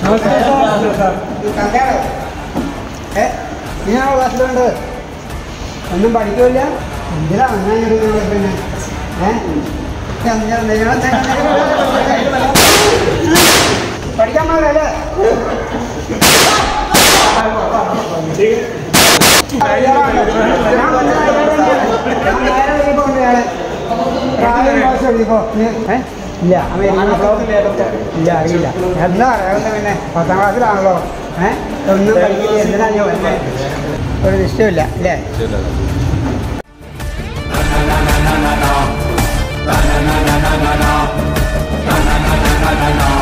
കല്യാണം ഏ ഇങ്ങനെയാണോ ക്ലാസ്സിലുണ്ട് ഒന്നും പഠിക്കില്ല എന്തിനാ അങ്ങനെ പിന്നെ ഏ ഞാൻ- ഞാൻ- പഠിക്കാൻ പാടില്ലേ ഇല്ല അമേരിക്കയിലോ ഇല്ല അറിയില്ല എന്താ അറിയാവുന്ന പിന്നെ പത്താം ക്ലാസ്സിലാണല്ലോ ഏഹ് ഒന്നും പഠിക്കില്ല എന്തിനാ ഞാൻ വന്നേ? ഒരു നിശ്ചയമില്ല അല്ലേ na na na na